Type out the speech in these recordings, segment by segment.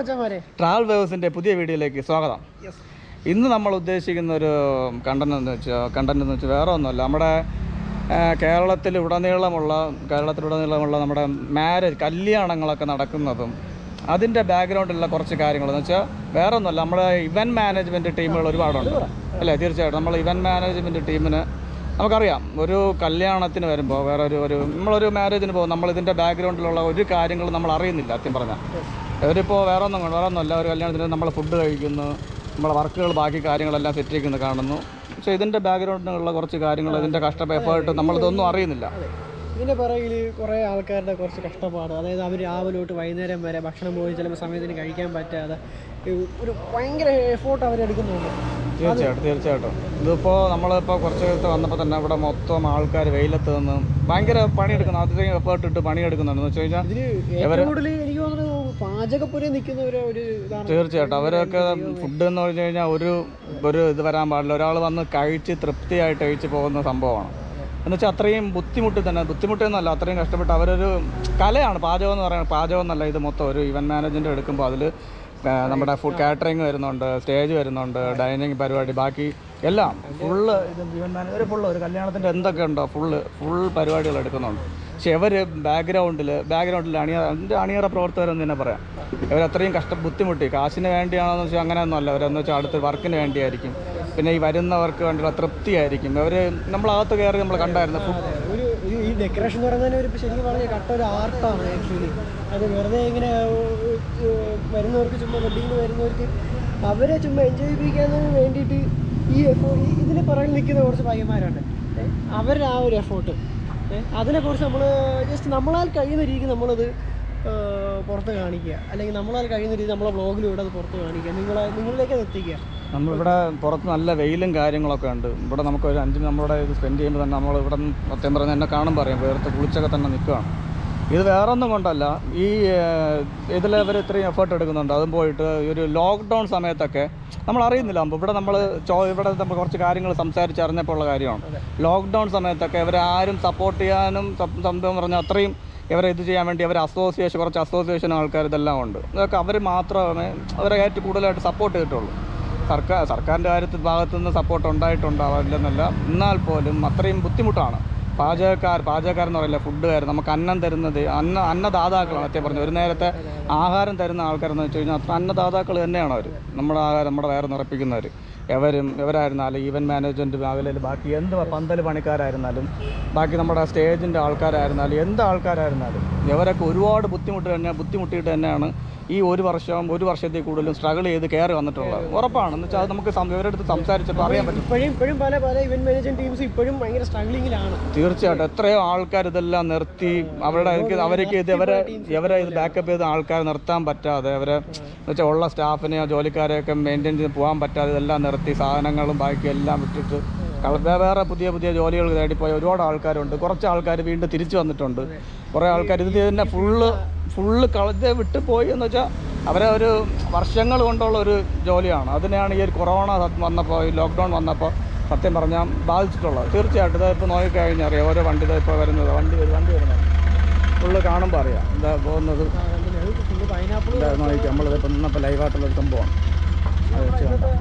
മച്ചന്മാരെ ട്രാവൽ വേവ്സിൻ്റെ പുതിയ വീഡിയോയിലേക്ക് സ്വാഗതം ഇന്ന് നമ്മൾ ഉദ്ദേശിക്കുന്ന ഒരു കണ്ടന്റ് എന്ന് വെച്ചാൽ കണ്ടന്റ് എന്ന് വെച്ചാൽ വേറെ ഒന്നുമല്ല നമ്മുടെ ആ, കേരളത്തിൽ ഉടനീളമുള്ള കേരളത്തിലുടനീളമുള്ള നമ്മുടെ മാരേജ് കല്യാണങ്ങളൊക്കെ നടക്കുന്നതും അതിൻ്റെ ബാക്ക്ഗ്രൗണ്ടിലുള്ള കുറച്ച് കാര്യങ്ങൾ എന്ന് വെച്ചാൽ വേറെ ഒന്നുമല്ല നമ്മുടെ ഇവൻറ്റ് മാനേജ്മെൻറ്റ് ടീമുകൾ ഒരുപാടുണ്ട് അല്ലേ തീർച്ചയായിട്ടും നമ്മൾ ഇവൻറ്റ് മാനേജ്മെൻറ്റ് ടീമിന് നമുക്കറിയാം ഒരു കല്യാണത്തിന് വരുമ്പോൾ വേറെ ഒരു ഒരു നമ്മളൊരു മാരേജിന് പോകും നമ്മൾ ഇതിൻ്റെ ബാക്ക്ഗ്രൗണ്ടിലുള്ള ഒരു കാര്യങ്ങളും നമ്മൾ അറിയുന്നില്ല സത്യം പറഞ്ഞാൽ ഇവരിപ്പോൾ വേറെ ഒന്നും വേറെ ഒന്നുമല്ല ഒരു കല്യാണത്തിന് നമ്മൾ ഫുഡ് കഴിക്കുന്നു നമ്മളെ വർക്കുകൾ ബാക്കി കാര്യങ്ങളെല്ലാം സെറ്റ് ചെയ്യുന്നത് കാണുന്നു പക്ഷേ ഇതിൻ്റെ ബാക്ക്ഗ്രൗണ്ടിലുള്ള കുറച്ച് കാര്യങ്ങൾ ഇതിൻ്റെ കഷ്ട എഫേർട്ട് നമ്മളിതൊന്നും അറിയുന്നില്ല ഇതിന്റെ പിറകിൽ കുറേ ആൾക്കാരുടെ കുറച്ച് കഷ്ടപ്പാട് അതായത് അവർ രാവിലെ തൊട്ട് വൈകുന്നേരം വരെ ഭക്ഷണം പോയി ചിലപ്പോൾ സമയത്തിന് കഴിക്കാൻ പറ്റാതെ ഈ ഒരു ഭയങ്കര എഫോർട്ട് അവരെടുക്കുന്നുണ്ട് തീർച്ചയായിട്ടും തീർച്ചയായിട്ടും ഇതിപ്പോൾ നമ്മളിപ്പോൾ കുറച്ച് ദിവസത്തെ വന്നപ്പോൾ തന്നെ ഇവിടെ മൊത്തം ആൾക്കാർ വെയിലത്ത് നിന്ന് ഭയങ്കര പണിയെടുക്കുന്നു അത്രയും എഫേർട്ട് ഇട്ട് പണിയെടുക്കുന്നുണ്ട് എന്ന് വെച്ച് കഴിഞ്ഞാൽ ഇതിൽ ഏറ്റവും കൂടുതൽ എനിക്ക് തോന്നുന്നത് പാചകപ്പുര നിൽക്കുന്നവർ ഒരു ഇതാണ് തീർച്ചയായിട്ടും അവരൊക്കെ ഫുഡ് എന്ന് പറഞ്ഞു കഴിഞ്ഞാൽ ഒരു ഒരു ഇത് വരാൻ പാടില്ല ഒരാൾ വന്ന് കഴിച്ച് തൃപ്തിയായിട്ട് കഴിച്ച് പോകുന്ന സംഭവമാണ് എന്ന് വെച്ചാൽ അത്രയും ബുദ്ധിമുട്ടി തന്നെ ബുദ്ധിമുട്ടെന്നല്ല അത്രയും കഷ്ടപ്പെട്ട് അവരൊരു കലയാണ് പാചകം എന്ന് പറയുന്നത് പാചകം എന്നല്ല ഇത് മൊത്തം ഒരു ഇവൻറ്റ് മാനേജ്മെൻറ്റ് എടുക്കുമ്പോൾ അതിൽ നമ്മുടെ ഫുഡ് കാറ്ററിങ് വരുന്നുണ്ട് സ്റ്റേജ് വരുന്നുണ്ട് ഡൈനിങ് പരിപാടി ബാക്കി എല്ലാം ഫുള്ള് ഇത് ഇവൻറ്റ് മാനേജർ ഫുള്ള് ഒരു കല്യാണത്തിൻ്റെ എന്തൊക്കെ ഉണ്ടോ ഫുള്ള് ഫുൾ പരിപാടികൾ എടുക്കുന്നുണ്ട് പക്ഷെ ഇവർ ബാക്ക്ഗ്രൗണ്ടിൽ ബാക്ക്ഗ്രൗണ്ടിൽ അണിയ അതിൻ്റെ അണിയറ പ്രവർത്തകരെന്ന് തന്നെ പറയാം ഇവരത്രയും കഷ്ട ബുദ്ധിമുട്ടി കാശിന് വേണ്ടിയാണെന്ന് വെച്ചാൽ അങ്ങനെയൊന്നും അല്ല അവരെന്ന് വെച്ചാൽ അടുത്ത വർക്കിന് വേണ്ടിയായിരിക്കും പിന്നെ ഈ വരുന്നവർക്ക് വേണ്ടിയുള്ള തൃപ്തിയായിരിക്കും ഇവർ നമ്മളകത്ത് കയറി നമ്മൾ കണ്ടായിരുന്നു ഫുഡ് ഒരു ഒരു ഈ ഡെക്കറേഷൻ എന്ന് പറയുന്നത് ഒരു ശരിക്കും പറഞ്ഞാൽ കട്ട ഒരു ആർട്ടാണ് ആക്ച്വലി അത് വെറുതെ ഇങ്ങനെ ഏർ, ഏർ, വരുന്നവർക്ക് ചുമ്മാ വെഡിങ്ങിന് വരുന്നവർക്ക് അവരെ ചുമ്മാ എൻജോയ് ചെയ്യിപ്പിക്കാൻ വേണ്ടിയിട്ട് ഈ എഫോർട്ട് ഇതിന് പുറകിൽ നിൽക്കുന്ന കുറച്ച് പയ്യന്മാരുണ്ട് ഏ, അവരുടെ ആ ഒരു എഫോർട്ട് അതിനെക്കുറിച്ച് നമ്മൾ ജസ്റ്റ് നമ്മളാൽ കഴിയുന്ന രീതിക്ക് നമ്മളത് ഏർ, പുറത്ത് കാണിക്കുക അല്ലെങ്കിൽ നമ്മളാൽ കഴിയുന്ന രീതി നമ്മളെ ബ്ലോഗിലൂടെ അത് പുറത്ത് കാണിക്കുക നിങ്ങളെ നിങ്ങളിലേക്ക് അത് എത്തിക്കുക നമ്മളിവിടെ പുറത്ത് നല്ല വെയിലും കാര്യങ്ങളൊക്കെ ഉണ്ട് ഇവിടെ നമുക്ക് ഒരു അഞ്ച് നമ്മളിവിടെ ഇത് സ്പെൻഡ് ചെയ്യുമ്പോൾ തന്നെ നമ്മൾ ഇവിടെ നിന്ന് സത്യം പറഞ്ഞാൽ എന്നെ കാണുമ്പോൾ അറിയാം വേർത്ത് കുളിച്ചൊക്കെ തന്നെ നിൽക്കുകയാണ് ഇത് വേറെ ഒന്നും കൊണ്ടല്ല ഈ ഇതിൽ ഇവർ ഇത്രയും എഫേർട്ട് എടുക്കുന്നുണ്ട് അതും പോയിട്ട് ഈ ഒരു ലോക്ക്ഡൗൺ സമയത്തൊക്കെ നമ്മൾ അറിയുന്നില്ല അപ്പോൾ ഇവിടെ നമ്മൾ ചോ ഇവിടെ നമ്മൾ കുറച്ച് കാര്യങ്ങൾ സംസാരിച്ചറിഞ്ഞപ്പോൾ ഉള്ള കാര്യമാണ് ലോക്ക്ഡൗൺ സമയത്തൊക്കെ ഇവരെ ആരും സപ്പോർട്ട് ചെയ്യാനും സം- സംഭവം പറഞ്ഞാൽ അത്രയും ഇവരെ ഇത് ചെയ്യാൻ വേണ്ടി അവർ അസോസിയേഷൻ കുറച്ച് അസോസിയേഷൻ ആൾക്കാർ ഇതെല്ലാം ഉണ്ട് ഇതൊക്കെ അവർ മാത്രമേ അവരെ ഏറ്റവും കൂടുതലായിട്ട് സപ്പോർട്ട് ചെയ്തിട്ടുള്ളൂ സർക്കാർ സർക്കാരിൻ്റെ കാര്യത്തിൽ ഭാഗത്തു നിന്ന് സപ്പോർട്ട് ഉണ്ടായിട്ടുണ്ടാവില്ലെന്നല്ല എന്നാൽ പോലും അത്രയും ബുദ്ധിമുട്ടാണ് പാചകക്കാർ പാചകക്കാരെന്ന് പറയില്ല ഫുഡുകാർ നമുക്ക് അന്നം തരുന്നത് അന്ന അന്നദാതാക്കളാണ് സത്യം പറഞ്ഞത് ഒരു നേരത്തെ ആഹാരം തരുന്ന ആൾക്കാരെന്ന് വെച്ച് കഴിഞ്ഞാൽ അത്ര അന്നദാതാക്കൾ തന്നെയാണ് അവർ നമ്മുടെ ആഹാരം നമ്മുടെ വയറ് നിറപ്പിക്കുന്നവർ എവരും ഇവരായിരുന്നാലും ഈവൻ മാനേജ്മെൻറ്റ് മേഖലയിൽ ബാക്കി എന്ത് പന്തൽ പണിക്കാരായിരുന്നാലും ബാക്കി നമ്മുടെ സ്റ്റേജിൻ്റെ ആൾക്കാരായിരുന്നാലും എന്ത് ആൾക്കാരായിരുന്നാലും ഇവരൊക്കെ ഒരുപാട് ബുദ്ധിമുട്ട് തന്നെ ബുദ്ധിമുട്ടിയിട്ട് തന്നെയാണ് ഈ ഒരു വർഷം ഒരു വർഷത്തിൽ കൂടുതലും സ്ട്രഗിൾ ചെയ്ത് കയറി വന്നിട്ടുള്ളത് ഉറപ്പാണ് എന്ന് വെച്ചാൽ അത് നമുക്ക് സം- ഇവരുടെ അടുത്ത് സംസാരിച്ചപ്പോൾ അറിയാൻ പറ്റും ഇപ്പോഴും ഇപ്പോഴും പല പല ഇവന്റ് മാനേജ്മെന്റ് ടീംസ് ഇപ്പോഴും ഭയങ്കര സ്ട്രഗ്ലിങ്ങിലാണ് തീർച്ചയായിട്ടും എത്രയോ ആൾക്കാർ ഇതെല്ലാം നിർത്തി അവരുടെ അവർക്ക് ഇത് ഇവരെ ഇവരെ ഇത് ബാക്കപ്പ് ചെയ്ത ആൾക്കാർ നിർത്താൻ പറ്റാതെ അവരെ വെച്ചാൽ ഉള്ള സ്റ്റാഫിനെയോ ജോലിക്കാരെയൊക്കെ മെയിൻറ്റെയിൻ ചെയ്ത് പോകാൻ പറ്റാതെ ഇതെല്ലാം നിർത്തി സാധനങ്ങളും ബാക്കി എല്ലാം വിട്ടിട്ട് കള- വേ- വേറെ പുതിയ പുതിയ ജോലികൾ തേടിപ്പോയ ഒരുപാട് ആൾക്കാരുണ്ട് കുറച്ച് ആൾക്കാർ വീണ്ടും തിരിച്ചു വന്നിട്ടുണ്ട് കുറേ ആൾക്കാർ ഇത് തന്നെ ഫുള്ള് ഫുള്ള് കളഞ്ഞ് വിട്ട് പോയി എന്ന് വെച്ചാൽ അവരെ ഒരു വർഷങ്ങൾ കൊണ്ടുള്ള ഒരു ജോലിയാണ് അതിനെയാണ് ഈ ഒരു കൊറോണ വന്നപ്പോൾ ഈ ലോക്ക്ഡൗൺ വന്നപ്പോൾ സത്യം പറഞ്ഞാൽ ബാധിച്ചിട്ടുള്ളത് തീർച്ചയായിട്ടും ഇത് ഇപ്പോൾ നോക്കിക്കഴിഞ്ഞാൽ അറിയാം ഓരോ വണ്ടി ഇതാ ഇപ്പോൾ വരുന്നത് വണ്ടി വരും വണ്ടി വരുന്നത് ഫുള്ള് കാണുമ്പോൾ അറിയാം എന്താ പോകുന്നത് പിന്നെ പൈനാപ്പിൾ ഇതാ നോക്കി നമ്മളിതിപ്പോൾ നിന്നപ്പോൾ ലൈവായിട്ടുള്ളൊരു സംഭവമാണ് അത് വെച്ച് കണ്ടോ.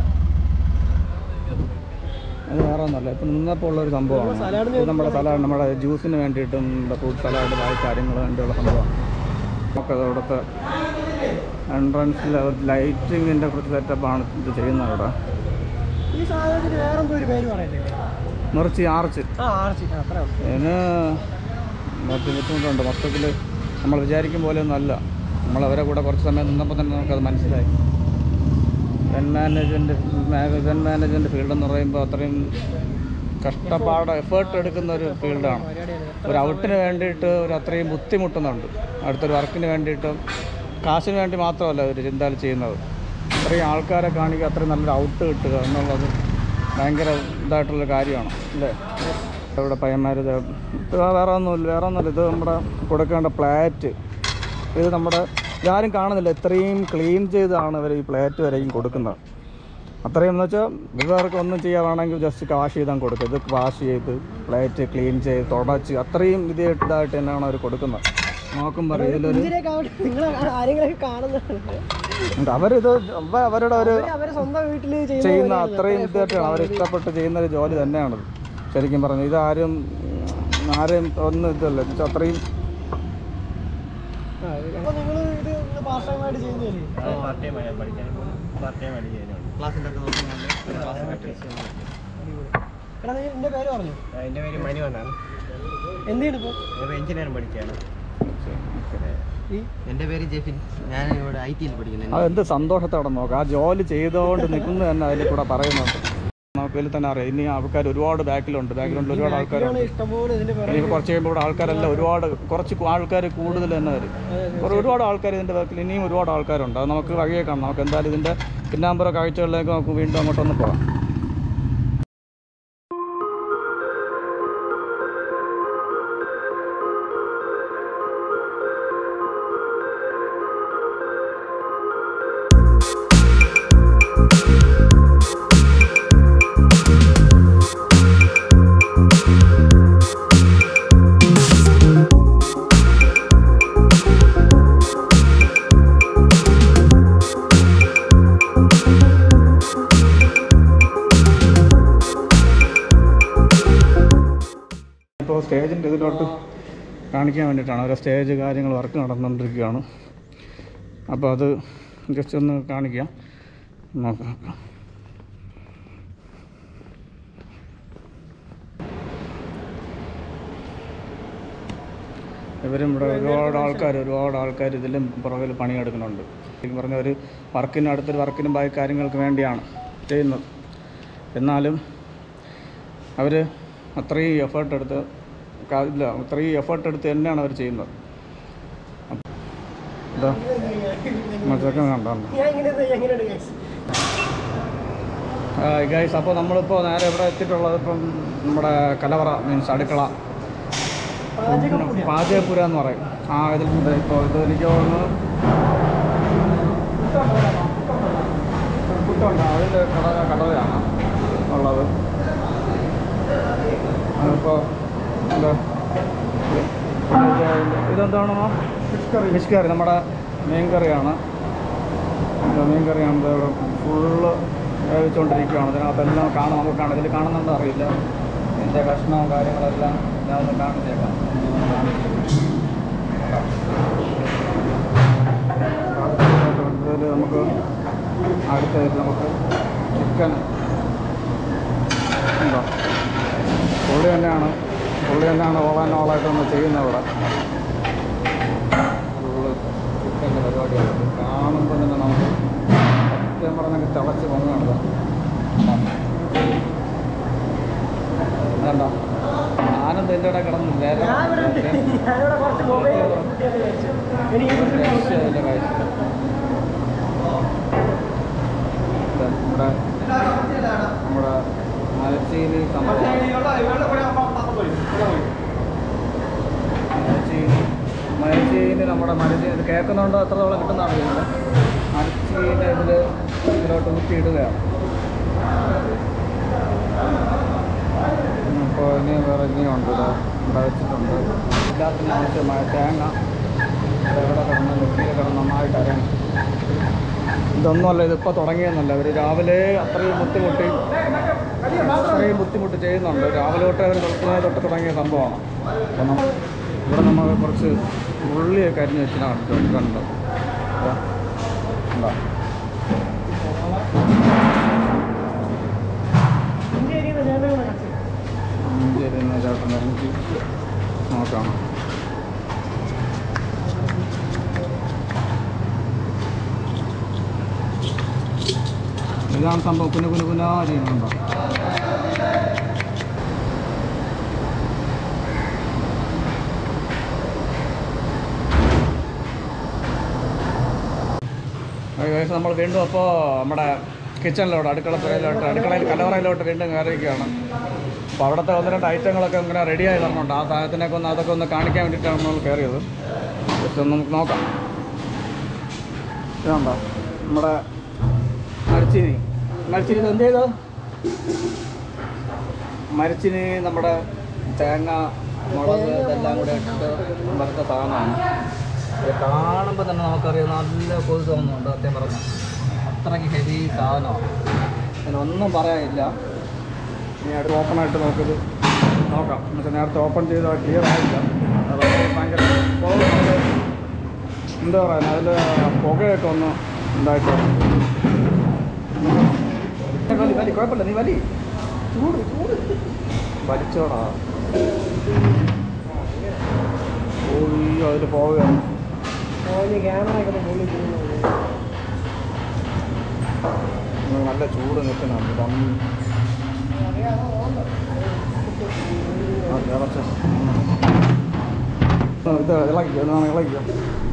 അത് വേറെ ഒന്നല്ല ഇപ്പം നിന്നപ്പോൾ ഉള്ളൊരു സംഭവമാണ് ഇത് നമ്മുടെ സലാഡ് നമ്മുടെ ജ്യൂസിന് വേണ്ടിയിട്ടും നമ്മുടെ ഫ്രൂട്ട് സലാഡ് ബാക്കി കാര്യങ്ങൾ വേണ്ടിയുള്ള സംഭവമാണ് നമുക്ക് അവിടുത്തെ എൻട്രൻസിൽ ലൈറ്റിങ്ങിൻ്റെ കുറച്ച് സെറ്റപ്പാണ് ഇത് ചെയ്യുന്നത് അവിടെ ഈ സാധനത്തിന് വേറെന്തോ ഒരു പേര് പറയുന്നില്ലേ മുറിച്ച് ആർച്ച് ആ ആർച്ചി അത്ര ഇതിന് കുറച്ച് ബുദ്ധിമുട്ടുണ്ട് മൊത്തത്തിൽ നമ്മൾ വിചാരിക്കും പോലെയൊന്നും അല്ല നമ്മൾ അവരെ കൂടെ കുറച്ച് സമയം നിന്നപ്പോൾ തന്നെ നമുക്കത് മനസ്സിലായി ഇവൻ മാനേജ്മെൻറ്റ് ഇവൻ മാനേജ്മെൻറ്റ് ഫീൽഡ് എന്ന് പറയുമ്പോൾ അത്രയും കഷ്ടപ്പാട് എഫേർട്ട് എടുക്കുന്ന ഒരു ഫീൽഡാണ് ഒരു ഔട്ടിന് വേണ്ടിയിട്ട് ഒരു അത്രയും ബുദ്ധിമുട്ടുന്നുണ്ട് അടുത്തൊരു വർക്കിന് വേണ്ടിയിട്ട് കാശിന് വേണ്ടി മാത്രമല്ല ഒരു ചിന്താൽ ചെയ്യുന്നത് അത്രയും ആൾക്കാരെ കാണിക്കുക അത്രയും നല്ലൊരു ഔട്ട് കിട്ടുക എന്നുള്ളത് ഭയങ്കര ഇതായിട്ടുള്ള കാര്യമാണ് അല്ലേ ഇവിടെ പയ്യന്മാർ ഇത് ഇത് വേറെ ഒന്നുമില്ല വേറെ ഒന്നുമില്ല ഇത് നമ്മുടെ കൊടുക്കേണ്ട പ്ലാറ്റ് ഇത് നമ്മുടെ ഇതാരും കാണുന്നില്ല ഇത്രയും ക്ലീൻ ചെയ്താണ് ഇവർ ഈ പ്ലേറ്റ് വരെയും കൊടുക്കുന്നത് അത്രയും എന്ന് വെച്ചാൽ ഇവർക്ക് ഒന്നും ചെയ്യാനാണെങ്കിൽ ജസ്റ്റ് വാഷ് ചെയ്താൽ കൊടുക്കുക ഇത് വാഷ് ചെയ്ത് പ്ലേറ്റ് ക്ലീൻ ചെയ്ത് തുടച്ച് അത്രയും ഇത് ഇതായിട്ട് തന്നെയാണ് അവർ കൊടുക്കുന്നത് നോക്കുമ്പോൾ ഇതിലൊരു ഇതിനെ കാണും നിങ്ങൾ ആരെങ്കിലും കാണുന്നതാണ് ഉണ്ട്. അവരിത് അവ- അവരുടെ ഒരു അവര് അവരെ സ്വന്തം വീട്ടിൽ ചെയ്യുന്ന ചെയ്യുന്ന പോലെയാണ്. അത്രയും എത്ര ഇതായിട്ടാണ് അവർ ഇഷ്ടപ്പെട്ട് ചെയ്യുന്ന ഒരു ജോലി തന്നെയാണത് ശരിക്കും പറഞ്ഞു ഇതാരും ഉം, ആരെയും ഒന്നും ഇതല്ല എന്നുവെച്ചാൽ അത്രയും ആ, ഇത് അപ്പൊ നിങ്ങള് ഇത് പാർട്ട് ടൈം ആയിട്ട് ചെയ്യുന്നില്ലേ എടാ നീ നിന്റെ പേര് പറഞ്ഞു എൻ്റെ പേര് മനു എന്നാണ് എന്ത് ചെയ്യണം ഇപ്പൊ ഞാൻ എഞ്ചിനീയറിംഗ് പഠിക്കുകയാണ് ഈ എൻ്റെ പേര് ജെഫിൻ ഞാൻ ഇവിടെ ഐ ടിയിൽ പഠിക്കുന്നത് അത് എന്ത് സന്തോഷത്തോടെ നോക്കാം ആ ജോലി ചെയ്തുകൊണ്ട് നിൽക്കുന്നത് തന്നെ അതിൽ കൂടെ പറയുന്നുണ്ട് നമുക്ക് ഇതിൽ തന്നെ അറിയാം ഇനി ആൾക്കാർ ഒരുപാട് ബാക്കിലുണ്ട് ബാക്കിലുണ്ട് ഒരുപാട് ആൾക്കാരുണ്ട് ഇഷ്ടംപോലെ ഇതിന്റെ പിറകെ ഇനി കുറച്ച് കഴിയുമ്പോൾ ഇവിടെ ആൾക്കാരെല്ലാം ഒരുപാട് കുറച്ച് ആൾക്കാർ കൂടുതൽ തന്നെ വരും ഒരു- ഒരുപാട് ആൾക്കാർ ഇതിൻ്റെ ബാക്കിൽ ഇനിയും ഒരുപാട് ആൾക്കാരുണ്ട് അത് നമുക്ക് വഴിയെ കാണാം നമുക്ക് എന്തായാലും ഇതിൻ്റെ പിന്നാമ്പുറ കാഴ്ചകളിലേക്ക് നമുക്ക് വീണ്ടും അങ്ങോട്ടൊന്ന് പോകാം ഇപ്പോൾ സ്റ്റേജിൻ്റെ ഇതിലോട്ട് കാണിക്കാൻ വേണ്ടിയിട്ടാണ് ഓരോ സ്റ്റേജ് കാര്യങ്ങൾ വർക്ക് നടന്നുകൊണ്ടിരിക്കുകയാണ് അപ്പോൾ അത് ജസ്റ്റ് ഒന്ന് കാണിക്കാം നോക്കാം ഇവരും ഇവിടെ ഒരുപാട് ആൾക്കാർ ഒരുപാട് ആൾക്കാർ ഇതിലും പുറകിൽ പണിയെടുക്കുന്നുണ്ട് ശരിക്കും പറഞ്ഞ ഒരു വർക്കിന് അടുത്തൊരു വർക്കിനും ബാക്കി കാര്യങ്ങൾക്ക് വേണ്ടിയാണ് ചെയ്യുന്നത് എന്നാലും അവർ അത്രയും എഫേർട്ട് എടുത്ത് ക- ഇല്ല അത്രയും എഫേർട്ട് എടുത്ത് തന്നെയാണ് അവർ ചെയ്യുന്നത് അപ്പ- ഇതാ മറ്റൊക്കെ കണ്ടോ ഞാൻ ഇങ്ങനെ എങ്ങനെയുണ്ട് guys? ഗൈസ് അപ്പോൾ നമ്മളിപ്പോൾ നേരെ ഇവിടെ എത്തിയിട്ടുള്ളത് ഇപ്പം നമ്മുടെ കലവറ മീൻസ് അടുക്കള പാചകപ്പുര. പാചകപുര എന്ന് പറയും ആ ഇതിൽ ഇപ്പോൾ ഇത് എനിക്ക് തോന്നുന്നു പുട്ടുണ്ട് അതിൻ്റെ കടല കടലയാണ് ഉള്ളത് അതിപ്പോൾ എന്താ ഇത് ഇതെന്താണ് ഫിഷ് കറി ഫിഷ് കറി നമ്മുടെ മീൻ കറിയാണ് ഇത് മീൻ കറിയാണ് ഇത് ഇവിടെ ഫുള്ള് വേവിച്ചുകൊണ്ടിരിക്കുകയാണ് ഇതിനകത്തെല്ലാം കാണാം നമുക്ക് കാണാം ഇതിൽ കാണുന്നുണ്ടോ അറിയില്ല ഇതിൻ്റെ കഷ്ണവും കാര്യങ്ങളെല്ലാം ഞാൻ ഒന്ന് കാണിച്ചേക്കാം ഇതിൽ നമുക്ക് അടുത്തതായിട്ട് നമുക്ക് ചിക്കൻ ഉണ്ടോ പുള്ളി തന്നെയാണ് പുള്ളി തന്നെയാണ് ഓളാൻ ഓളായിട്ട് ഒന്ന് ചെയ്യുന്നത് ഇവിടെ ഫുള്ള് ചിക്കൻ്റെ പരിപാടിയാണ് ഇത് കാണുമ്പോൾ തന്നെ നമുക്ക് സത്യം പറഞ്ഞാൽ തിളച്ച് പൊങ്ങുകയാണ് ഇത്. ഇതുണ്ടോ ആനന്ദ് എൻ്റെ ഇവിടെ കിടന്നു വേറെ ഞാൻ ഇവിടെ ഉണ്ട്. ഞാനിവിടെ കുറച്ച് മൊബൈൽ എനിക്ക് ഒരു രക്ഷയില്ല കാഴ്ച. ഇത് നമ്മുടെ നമ്മുടെ മരച്ചീനി സംഭവം മരച്ചീനി മരച്ചീനി നമ്മുടെ മരച്ചീനി ഇത് കേൾക്കുന്നുണ്ടോ എത്രത്തോളം കിട്ടുന്നതാണ് ഇതിൻ്റെ മരച്ചീനി ഇതിൽ ഇതിലോട്ട് ഊറ്റിയിടുകയാണ് ഇപ്പോൾ ഇനി വേറെ ഇനിയും ഉണ്ട് ഇത് ഇവിടെ വെച്ചിട്ടുണ്ട് എല്ലാത്തിനും ആവശ്യമായ തേങ്ങ ഇവിടെ ഇവിടെ കിടന്ന് നെറ്റിയിൽ കിടന്ന് നന്നായിട്ട് അരയണം ഇതൊന്നുമല്ല ഇതിപ്പോൾ തുടങ്ങിയെന്നല്ല അവർ രാവിലെ അത്രയും ബുദ്ധിമുട്ടി അത്രയും ബുദ്ധിമുട്ട് ചെയ്യുന്നുണ്ട് രാവിലെ തൊട്ട് അവർ വെളുപ്പിനെ തൊട്ട് തുടങ്ങിയ സംഭവമാണ് അപ്പം നമ്മ ഇവിടെ നമ്മൾ കുറച്ച് ഉള്ളിയൊക്കെ അരിഞ്ഞ് വെച്ചിട്ടാണ് കണ്ടോ കണ്ടോ ഇതാ. ഉണ്ടോ ഇന്ത്യയിൽ ജനങ്ങളെ കത്തി ഇഞ്ചി അരിയുന്ന ചേട്ടൻ ഇഞ്ചി നോക്കാം ഇതാണ് സംഭവം കുന കുന കുന ചെയ്യുന്നുണ്ടോ ഏകദേശം നമ്മൾ വീണ്ടും അപ്പോൾ നമ്മുടെ കിച്ചണിലോട്ട് അടുക്കള പുരയിലോട്ട് അടുക്കളയിൽ കലവറയിലോട്ട് വീണ്ടും കയറിയിരിക്കുകയാണ് അപ്പോൾ അവിടുത്തെ ഒന്ന് രണ്ട് ഐറ്റങ്ങളൊക്കെ ഇങ്ങനെ റെഡിയായി തരണുണ്ട് ആ സാധനത്തിനൊക്കെ ഒന്ന് അതൊക്കെ ഒന്ന് കാണിക്കാൻ വേണ്ടിയിട്ടാണ് നമ്മൾ കയറിയത് ജസ്റ്റ് ഒന്ന് നമുക്ക് നോക്കാം ഇതുണ്ടോ നമ്മുടെ മരച്ചിനി മരച്ചിനി ഇത് എന്ത് ചെയ്തോ മരച്ചിനി നമ്മുടെ തേങ്ങ മുളക് ഇതെല്ലാം കൂടെ ഇട്ടിട്ട് വറുത്ത സാധനമാണ് ഇത് കാണുമ്പോൾ തന്നെ നമുക്കറിയാം നല്ല കൊതു തോന്നുന്നുണ്ട് സത്യം പറഞ്ഞു അത്രയ്ക്ക് ഹെവി സാധനമാണ് അതിനൊന്നും പറയാനില്ല ഇനി അടുത്ത് ഓപ്പണായിട്ട് നോക്കിയത് നോക്കാം എന്നുവെച്ചാൽ നേരത്തെ ഓപ്പൺ ചെയ്ത് ക്ലിയർ ആയില്ല അത് ഭയങ്കര പോകുന്നുണ്ട് എന്താ പറയുക അതിൽ പുകയൊക്കെ ഒന്ന് ഉണ്ടായിട്ട് വലി വലി കുഴപ്പമില്ല നീ വലി ചൂട് ചൂട് വലിച്ചോടാ ഓയ്യോ അതിൽ പോവുകയാണ് ക്യാമറ ഒക്കെ മുകളിൽ പോകുന്നത് നിങ്ങൾ നല്ല ചൂട് നിൽക്കുന്നുണ്ട് തമ്മി ആ തിളച്ച് ആ, ഇത് ഇളക്കിക്കോ എന്നാണ് ഇളക്കിക്കോ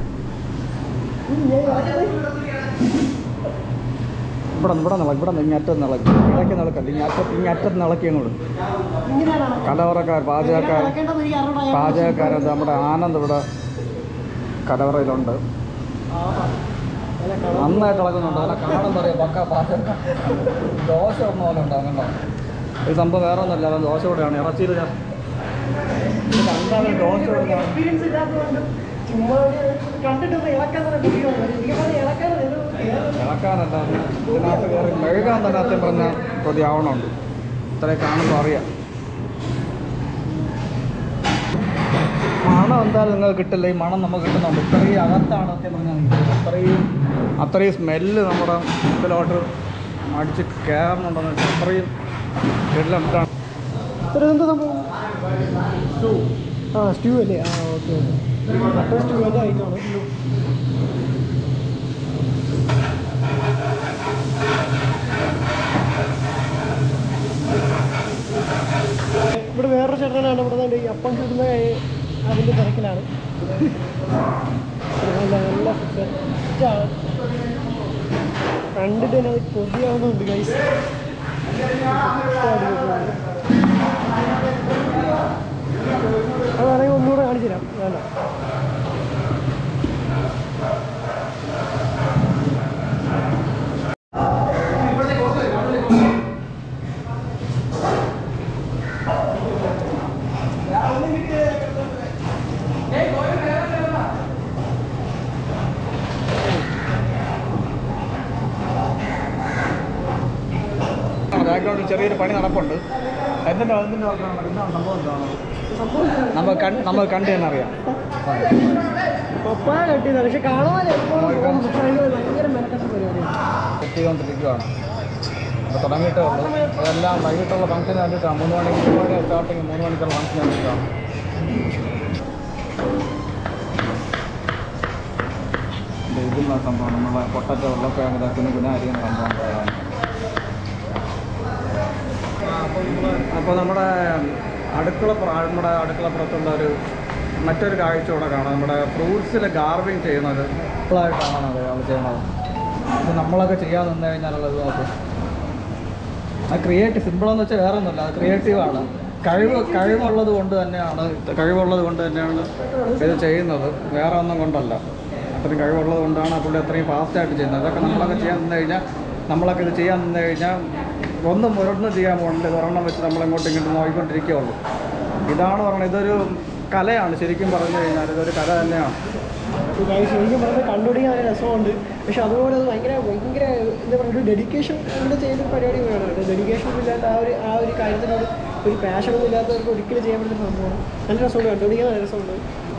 ഇവിടെ ഇവിടെ നിളക്കി ഇവിടെ ഇങ്ങറ്റത്ത് നിളക്കി ഇടയ്ക്ക് നിളക്കല്ല ഇങ്ങറ്റത്ത് ഇങ്ങറ്റത്ത് നിളക്കി അങ്ങോട്ട് ഇങ്ങനെയാണ് കലവറക്കാർ പാചകക്കാർ ഇളക്കേണ്ടത് എനിക്ക് അറിഞ്ഞൂടാ. പാചകക്കാരൻ നമ്മുടെ ആനന്ദ് ഇവിടെ കലവറയിലുണ്ട് ആഹാ. നല്ല കളർ. നന്നായിട്ട് ഇളകുന്നുണ്ട് അതിനെ കാണാൻ പറയാം പക്ക പാചക ദോശ ഒന്നും പോലെ ഉണ്ട് അങ്ങനെ ഈ സംഭവം വേറെ ഒന്നുമല്ല അത് ദോശ കൂടെയാണ് ഇറച്ചിയിൽ ഞാൻ ഇത് കണ്ടാലും ദോശ കൂടെയാണ് എക്സ്പീരിയൻസ് ഇല്ലാത്തതുകൊണ്ട് ചുമ്മാ ഒരു കണ്ടിട്ടൊന്ന് ഇളക്കാൻ തന്നെ കുടിക്കണം എനിക്ക് പറഞ്ഞ ഇളക്കാൻ ഇളക്കാനല്ല ഇതിനകത്ത് കയറി മെഴുകാൻ തന്നെ അത്യം പറഞ്ഞാൽ കൊതിയാവണമുണ്ട് ഇത്രയും കാണുമ്പോൾ അറിയാം മണം എന്തായാലും നിങ്ങൾക്ക് കിട്ടില്ല ഈ മണം നമുക്ക് കിട്ടുന്നുണ്ട് ഇത്രയും അകത്താണ് സത്യം പറഞ്ഞാൽ നിൽക്കുന്നത്. അത്രയും അത്രയും സ്മെല്ല് നമ്മുടെ ഇതിലോട്ട് അടിച്ച് കയറുന്നുണ്ടെന്ന് വെച്ചാൽ അത്രയും എല്ലാം ഇതാണ് ഇത്ര എന്താ സംഭവം ആ സ്റ്റൂ അല്ലേ ആ ഓക്കെ ഓക്കെ മട്ടൺ സ്റ്റൂ എൻ്റെ ഐറ്റമാണ് ഇവിടെ വേറൊരു ചേട്ടനാണ് ഇവിടെ നിന്ന് ഈ അപ്പം ചൂടുന്ന അതിൻ്റെ തിരക്കിലാണ് നല്ല നല്ല സെറ്റാണ് കണ്ടിട്ട് തന്നെ അത് കൊതിയാവുന്നുണ്ട് ഗൈസ് അത് വേണമെങ്കിൽ ഒന്നുകൂടെ കാണിച്ചു തരാം വേണ്ട ബാക്ക്ഗ്രൗണ്ടിൽ ചെറിയൊരു പണി നടപ്പുണ്ട് എന്തിൻ്റെ എന്തിൻ്റെ വർക്കാണ് എന്താണ് സംഭവം എന്താണ് നമ്മൾ കണ്ട് നമ്മൾ കണ്ടു തന്നെ അറിയാം പപ്പായ കട്ടിയതാണ് പക്ഷെ കാണാൻ എപ്പോഴും ഭയങ്കര മെനക്കെട്ട പരിപാടിയാണ് സെറ്റ് ചെയ്തുകൊണ്ടിരിക്കുകയാണ് അപ്പോൾ തുടങ്ങിയിട്ടേ ഉള്ളൂ അതെല്ലാം വൈകിട്ടുള്ള ഫംഗ്ഷന് വേണ്ടിയിട്ടാണ് മൂന്ന് മണിക്ക് മൂന്ന് മണി സ്റ്റാർട്ടിങ് മൂന്ന് മണിക്കുള്ള ഫംഗ്ഷന് വേണ്ടിയിട്ടാണ് ഇത് ഇതിലുള്ള സംഭവം നമ്മളെ പൊട്ടറ്റോ വെള്ളക്കിഴങ്ങ് ഇതാക്കുന്ന പിന്നെ അരിയുന്ന സംഭവം അതാണ്. അപ്പോൾ നമ്മുടെ അടുക്കള പ്ര- നമ്മുടെ അടുക്കളപ്പുറത്തുള്ള ഒരു മറ്റൊരു കാഴ്ച കൂടെ കാണാം നമ്മുടെ ഫ്രൂട്ട്സിൽ ഗാർവിങ് ചെയ്യുന്നത് സിമ്പിളായിട്ടാണ് അത് അയാൾ ചെയ്യുന്നത് ഇത് നമ്മളൊക്കെ ചെയ്യാൻ നിന്ന് കഴിഞ്ഞാലുള്ളത് നോക്ക് അത് ക്രിയേറ്റീവ് സിമ്പിളെന്ന് വെച്ചാൽ വേറെ ഒന്നുമില്ല അത് ക്രിയേറ്റീവാണ് കഴിവ് കഴിവുള്ളത് കൊണ്ട് തന്നെയാണ് കഴിവുള്ളത് കൊണ്ട് തന്നെയാണ് ഇത് ചെയ്യുന്നത് വേറെ ഒന്നും കൊണ്ടല്ല അത്രയും കഴിവുള്ളത് കൊണ്ടാണ് ആ പുള്ളി അത്രയും ഫാസ്റ്റായിട്ട് ചെയ്യുന്നത് അതൊക്കെ നമ്മളൊക്കെ ചെയ്യാൻ നിന്ന് കഴിഞ്ഞാൽ നമ്മളൊക്കെ ഇത് ചെയ്യാൻ നിന്ന് കഴിഞ്ഞാൽ ഒന്നും ഒരൊന്നും ചെയ്യാൻ പോകുന്നുണ്ട് ഇത് ഒരെണ്ണം വെച്ച് നമ്മൾ ഇങ്ങോട്ടും ഇങ്ങോട്ടും നോക്കിക്കൊണ്ടിരിക്കുകയുള്ളൂ ഇതാണ് പറയുന്നത് ഇതൊരു കലയാണ് ശരിക്കും പറഞ്ഞു കഴിഞ്ഞാൽ ഇതൊരു കല തന്നെയാണ് ഗൈസ് ശരിക്കും പറഞ്ഞാൽ കണ്ടുപിടിക്കാൻ നല്ല രസമുണ്ട് പക്ഷെ അതുപോലെ അത് ഭയങ്കര ഭയങ്കര എന്താ പറയുക ഒരു ഡെഡിക്കേഷൻ കൊണ്ട് ചെയ്യുന്ന ഒരു പരിപാടി വേണം ഡെഡിക്കേഷൻ ഇല്ലാത്ത ആ ഒരു ആ ഒരു കാര്യത്തിനോട് ഒരു പാഷനൊന്നും ഇല്ലാത്തവർക്ക് ഒരിക്കലും ചെയ്യാൻ പറ്റുന്ന സംഭവമാണ് നല്ല രസമുണ്ട് കണ്ടുപിടിക്കാൻ നല്ല രസമുണ്ട്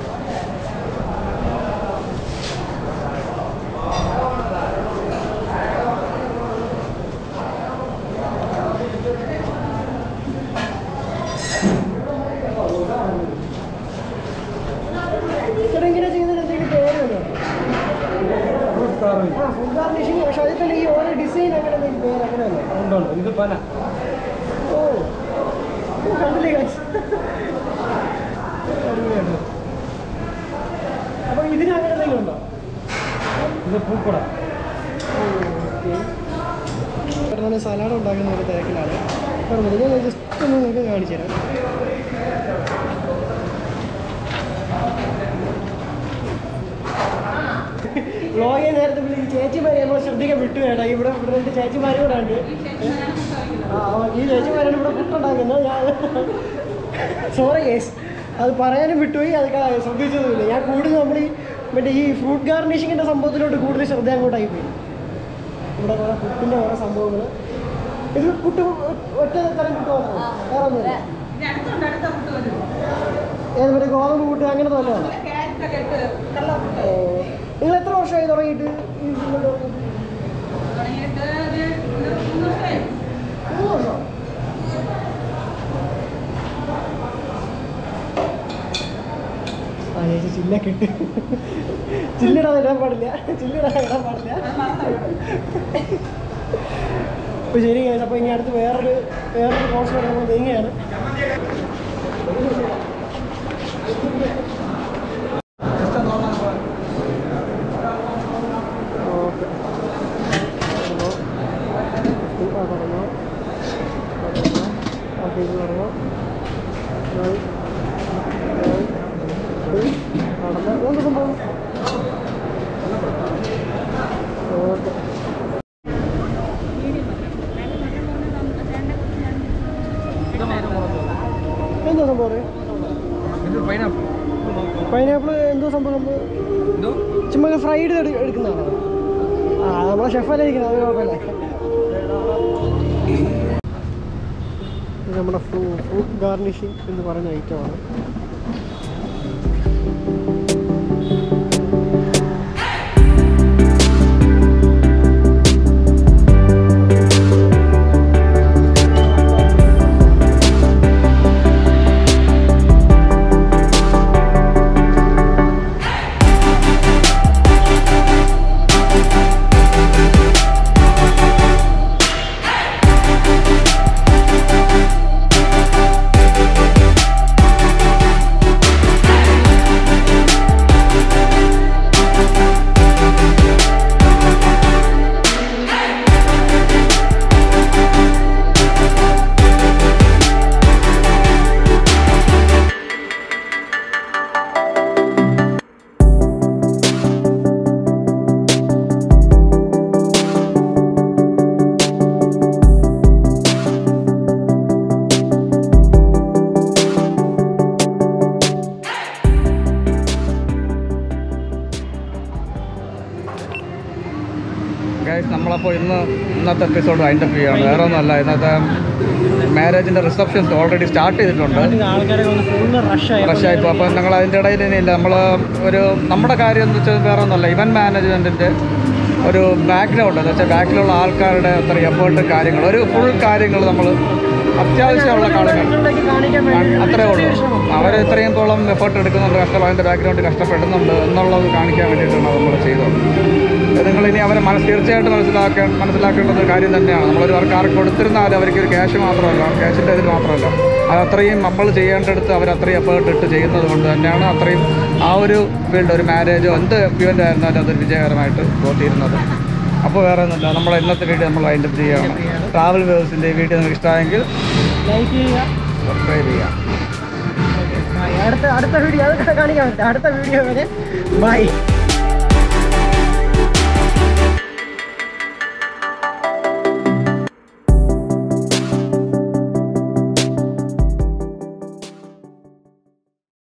ചേട്ടാ ഇങ്ങനെ ചെയ്യുന്നതിന് എന്തെങ്കിലും പേരുണ്ടോ ആ ഫുഡ് ഗാർണിഷിങ് പക്ഷെ അതിൽ തന്നെ ഈ ഓരോ ഡിസൈൻ അങ്ങനെ എന്തെങ്കിലും പേര് അങ്ങനെയല്ലേ ഉണ്ടുണ്ട് ഇത് പന ഓ ഓ, കണ്ടില്ലേ guys? അടിപൊളിയാണ്. അപ്പൊ ഇതിന് അങ്ങനെ എന്തെങ്കിലും ഉണ്ടോ ഇത് പൂക്കുട സലാഡ് ഉണ്ടാക്കുന്ന ഒരു തിരക്കിലാണ് പറഞ്ഞത് ഞാൻ ജസ്റ്റ് ഒന്ന് നിങ്ങൾക്ക് കാണിച്ചു തരാം വ്ളോഗ് ചെയ്യുന്ന നേരത്തെ പിന്നെ ഈ ചേച്ചിമാരെ നമ്മൾ ശ്രദ്ധിക്കാൻ വിട്ടു കേട്ടോ ഇവിടെ ഇവിടെ രണ്ട് ചേച്ചിമാരും കൂടെ ഉണ്ട് ആ ആ, ഈ ചേച്ചിമാരാണ് ഇവിടെ പുട്ടുണ്ടാക്കുന്നത് ഞാൻ സോറി കേസ് അത് പറയാനും വിട്ടുപോയി അത് ക- ശ്രദ്ധിച്ചതുമില്ല ഞാൻ കൂടുതൽ നമ്മൾ ഈ മറ്റേ ഈ ഫ്രൂട്ട് ഗാർണിഷിങ്ങിൻ്റെ സംഭവത്തിലോട്ട് കൂടുതൽ ശ്രദ്ധ അങ്ങോട്ടായി പോയി ഇവിടെ കുറേ ഫുഡിൻ്റെ കുറേ സംഭവങ്ങൾ ഇത് കുട്ട് ഒറ്റ തരം കുട്ട് മാത്രമോ വേറെ ഒന്നുമില്ല ഏത് മറ്റേ ഗോതമ്പ് കൂട്ട് അങ്ങനത്തെ വല്ലതാണ് നിങ്ങൾ എത്ര വർഷമായി തുടങ്ങിയിട്ട് ഈ ഫുഡ് തുടങ്ങിയിട്ട് മൂന്ന് വർഷമോ ആ ചേച്ചി ചില്ലൊക്കെ ഇട്ട് ചില്ലിടാൻ ഇടാൻ പാടില്ല ചില്ലിടാൻ ഇടാൻ പാടില്ല അപ്പോൾ ശരി guys, അപ്പോൾ ഇനി അടുത്ത് വേറൊരു വേറൊരു കോഴ്സിലോട്ട് നമ്മൾ നീങ്ങുകയാണ് ഓക്കെ ആ പറഞ്ഞു ഓക്കെ ഇത് പറഞ്ഞു നടന്ന എന്ത് സംഭവം ഓക്കെ എന്താ സംഭവം പൈനാപ്പിൾ എന്തോ സംഭവം സംഭവം ചുമ്മാ ഫ്രൈഡ് എടുക്കുന്നതാണോ ആ നമ്മളെ ഷെഫല്ലേ ഇരിക്കുന്നത് അത് കുഴപ്പമില്ല ഇത് നമ്മുടെ ഫ്രൂ ഫ്രൂട്ട് ഗാർണിഷിങ് എന്ന് പറയുന്ന ഐറ്റമാണ് ഗൈസ് നമ്മളപ്പോൾ ഇന്ന് ഇന്നത്തെ എപ്പിസോഡ് വൈൻഡപ്പ് ചെയ്യുകയാണ് വേറെ ഒന്നുമല്ല ഇന്നത്തെ മാരേജിൻ്റെ റിസപ്ഷൻസ് ഓൾറെഡി സ്റ്റാർട്ട് ചെയ്തിട്ടുണ്ട് ആൾക്കാരെ ഫുള്ള് റഷായി റഷായിപ്പോൾ അപ്പോൾ ഞങ്ങൾ അതിൻ്റെ ഇടയിൽ ഇനിയില്ല നമ്മൾ ഒരു നമ്മുടെ കാര്യം എന്ന് വെച്ചാൽ വേറെ ഒന്നുമല്ല ഇവൻറ്റ് മാനേജ്മെൻറ്റിൻ്റെ ഒരു ബാക്ക്ഗ്രൗണ്ട് എന്ന് വെച്ചാൽ ബാക്കിലുള്ള ആൾക്കാരുടെ അത്ര എഫേർട്ട് കാര്യങ്ങൾ ഒരു ഫുൾ കാര്യങ്ങൾ നമ്മൾ അത്യാവശ്യമുള്ള കാര്യങ്ങൾ കാണിക്കാൻ വേണ്ടി അത്രേ ഉള്ളൂ അവർ ഇത്രയും തോളം എഫേർട്ട് എടുക്കുന്നുണ്ട് കഷ്ടം അതിൻ്റെ ബാക്ക്ഗ്രൗണ്ട് കഷ്ടപ്പെടുന്നുണ്ട് എന്നുള്ളത് കാണിക്കാൻ വേണ്ടിയിട്ടാണ് നമ്മൾ ചെയ്തത് ഇത് നിങ്ങൾ ഇനി അവരെ മനസ്സ് തീർച്ചയായിട്ടും മനസ്സിലാക്കാൻ മനസ്സിലാക്കേണ്ട ഒരു കാര്യം തന്നെയാണ് നമ്മളൊരു വർക്ക് ആർക്ക് കൊടുത്തിരുന്നാൽ അവർക്ക് ഒരു ക്യാഷ് മാത്രമല്ല ക്യാഷിൻ്റെ ഇതിൽ മാത്രമല്ല അത് അത്രയും നമ്മൾ ചെയ്യേണ്ടടുത്ത് അവർ അത്രയും എഫേർട്ട് ഇട്ട് ചെയ്യുന്നത് കൊണ്ട് തന്നെയാണ് അത്രയും ആ ഒരു ഫീൽഡ് ഒരു മാരേജോ എന്ത് ഇവൻ്റ് ആയിരുന്നാലും അതൊരു വിജയകരമായിട്ട് തോന്നിയിരുന്നത് അപ്പോൾ വേറെ ഒന്നുമില്ല നമ്മൾ ഇന്നത്തെ വീഡിയോ നമ്മൾ അതിൻ്റെ ചെയ്യുകയാണ് ട്രാവൽ വേഴ്സിൻ്റെ വീഡിയോ നിങ്ങൾക്ക് ഇഷ്ടമായെങ്കിൽ ലൈക്ക് ചെയ്യുക സബ്സ്ക്രൈബ് ചെയ്യാം അടുത്ത അടുത്ത വീഡിയോ അത് കാണിക്കാൻ പറ്റില്ല അടുത്ത വീഡിയോ വരെ ബൈ